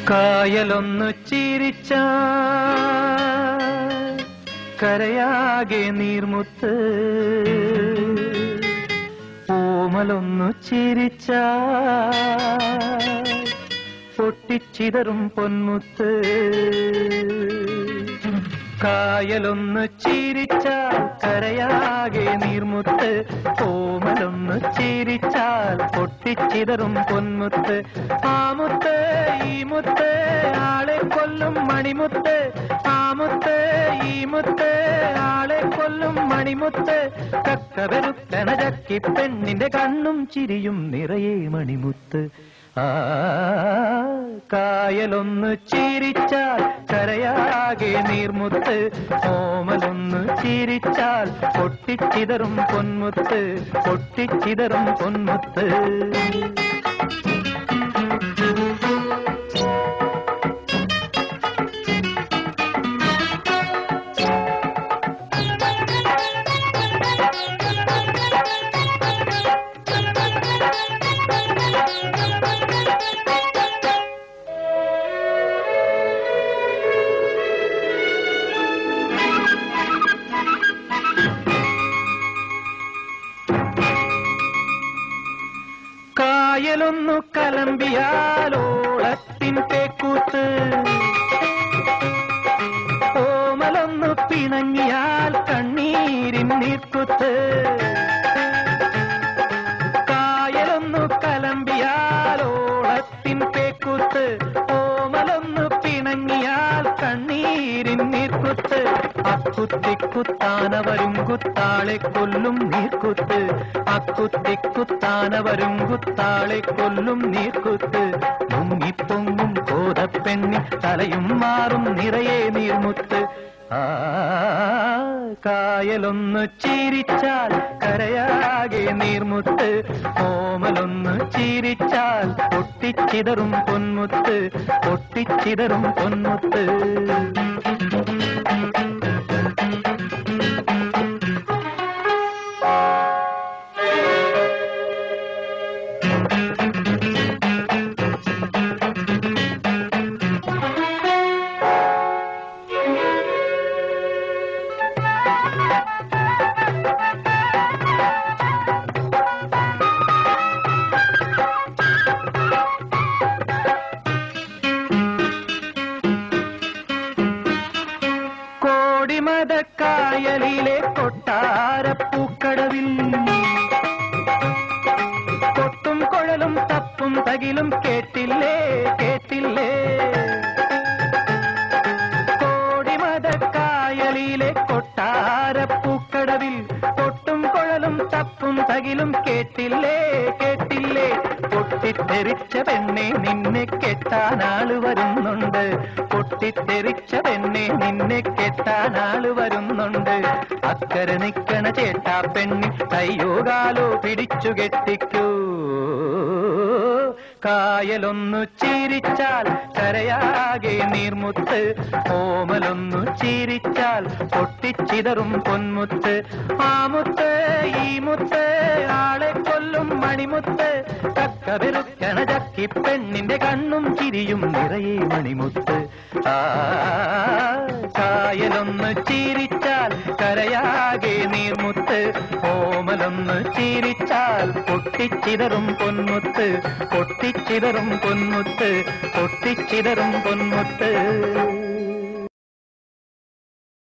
കായലൊന്നു ചിരിച്ച കരയാകെ നീർമുത്ത് ഓമലൊന്നു ചിരിച്ച പൊട്ടിച്ചിതറും പൊന്മുത്ത് കായലൊന്ന് ചിരിച്ചാൽ കരയാകെ നീർമുത്ത് ഓമലൊന്ന് ചിരിച്ചാൽ പൊട്ടിച്ചിതറും പൊന്മുത്ത് ആ മുത്ത് ഈ മുത്ത് ആളെ കൊല്ലും മണിമുത്ത് ആ മുത്ത് ഈ മുത്ത് ആളെ കൊല്ലും മണിമുത്ത് കക്കവരുക്കണ ചക്കി പെണ്ണിന്റെ കണ്ണും ചിരിയും നിറയെ മണിമുത്ത് ആ കായലൊന്ന് ചിരിച്ചാൽ കരയാകെ നീർമുത്ത് ഓമലൊന്ന് ചിരിച്ചാൽ പൊട്ടിച്ചിതറും പൊന്മുത്ത് പൊട്ടിച്ചിതറും പൊന്മുത്ത് കായലൊന്നു കലമ്പിയാലോളത്തിൻ പേക്കൂത്ത് ഓമലൊന്നു പിണങ്ങിയാൽ കണ്ണീരിൻ നീർക്കുത്ത് കായലൊന്നു കലമ്പിയാലോളത്തിൻ പേക്കൂത്ത് ഓമലൊന്നു പിണങ്ങിയാൽ കണ്ണീരിൻ നീർക്കുത്ത് അക്കുത്തിക്കുത്താനവരും കുത്താളെ കൊല്ലും നീർക്കുത്ത് അക്കുത്തിക്കുത്താനവരും കുത്താളെ കൊല്ലും നീർക്കുത്ത് മുങ്ങിപ്പൊങ്ങും കോതപ്പെണ്ണി തലയും മാറും നിറയെ നീർമുത്ത് ആ കായലൊന്ന് ചിരിച്ചാൽ കരയാകെ നീർമുത്ത് ഓമലൊന്ന് ചിരിച്ചാൽ പൊട്ടിച്ചിതറും പൊന്മുത്ത് പൊട്ടിച്ചിതറും പൊന്മുത്ത് കോടിമതക്കായലിലെ കൊട്ടാരപ്പൂക്കടവിൽ കൊട്ടും കുഴലും തപ്പും തകിലും കേട്ടില്ലേ കേട്ടില്ലേ കോടിമതക്കായലിലെ കൊട്ടാരപ്പൂക്കടവിൽ കൊട്ടും കുഴലും തപ്പും തകിലും കേട്ടില്ലേ കേട്ടില്ലേ പൊട്ടിത്തെറിച്ച പെണ്ണെ നിന്നെ കെട്ടാൻ ആള് വരുന്നുണ്ട് പൊട്ടിത്തെറിച്ച പെണ്ണെ നിന്നെ കെട്ടാൻ ആള് വരുന്നുണ്ട് അക്കരെ നിക്കണ ചേട്ടാ പെണ്ണി കയ്യോ കാലോ പിടിച്ചു കെട്ടിക്കൂ കായലൊന്നു ചിരിച്ചാൽ കരയാകെ നീർമുത്ത് ഓമലൊന്നു ചിരിച്ചാൽ പൊട്ടിച്ചിതറും പൊന്മുത്ത് ആ മുത്ത് ഈ മുത്ത് ആളെ കൊല്ലും മണിമുത്ത് കക്കവെറുക്കണ ചക്കി പെണ്ണിന്റെ കണ്ണും ചിരിയും നിറയെ മണിമുത്ത് ആ കായലൊന്ന് ചിരിച്ചാൽ കരയാകെ നീർമുത്ത് ഓമലൊന്ന് ചിരിച്ചാൽ പൊട്ടിച്ചിതറും പൊന്മുത്ത് പൊട്ടിച്ചിതറും പൊന്മുത്ത് പൊട്ടിച്ചിതറും പൊന്മുത്ത്